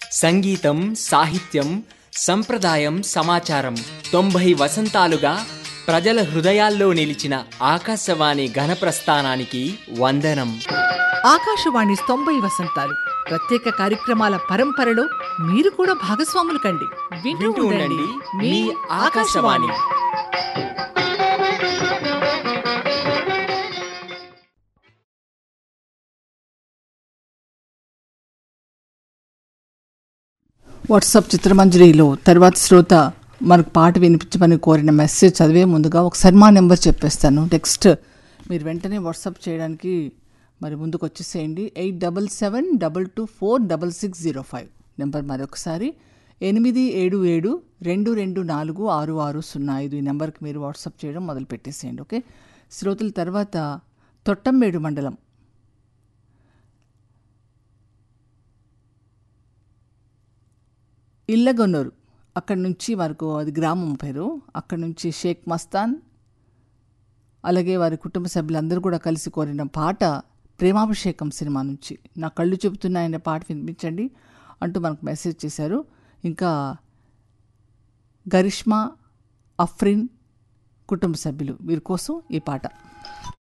సంగీతం సాహిత్యం సంప్రదాయం సమాచారం తొంభై వసంతాలుగా ప్రజల హృదయాల్లో నిలిచిన ఆకాశవాణి ఘనప్రస్థానానికి వందనం ఆకాశవాణి తొంభై వసంతాలు ప్రత్యేక కార్యక్రమాల పరంపరలో మీరు కూడా భాగస్వాములు కండి వింటూ వింటూ ఉండండి ఉండండి మీ మీ ఆకాశవాణి ఆకాశవాణి వాట్సాప్ చిత్రమంజరిలో తర్వాత శ్రోత మనకు పాట వినిపించమని కోరిన మెసేజ్ చదివే ముందుగా ఒకసారి మా నెంబర్ చెప్పేస్తాను నెక్స్ట్ మీరు వెంటనే వాట్సాప్ చేయడానికి మరి ముందుకు వచ్చేసేయండి eight double seven double two four double six zero five number మరొకసారి ఎనిమిది ఏడు ఏడు రెండు రెండు నాలుగు ఆరు ఆరు సున్నా ఐదు ఈ నెంబర్కి మీరు వాట్సాప్ చేయడం మొదలు పెట్టేసేయండి ఓకే శ్రోతల తర్వాత తొట్టంబేడు మండలం ఇల్లగొన్నూరు అక్కడి నుంచి వరకు అది గ్రామం పేరు అక్కడి నుంచి షేక్ మస్తాన్ అలాగే వారి కుటుంబ సభ్యులందరూ కూడా కలిసి కోరిన పాట ప్రేమాభిషేకం సినిమా నుంచి నా కళ్ళు చెబుతున్నాయనే పాట వినిపించండి అంటూ మనకు మెసేజ్ చేశారు ఇంకా గరిష్మా అఫ్రిన్ కుటుంబ సభ్యులు వీరి కోసం ఈ పాట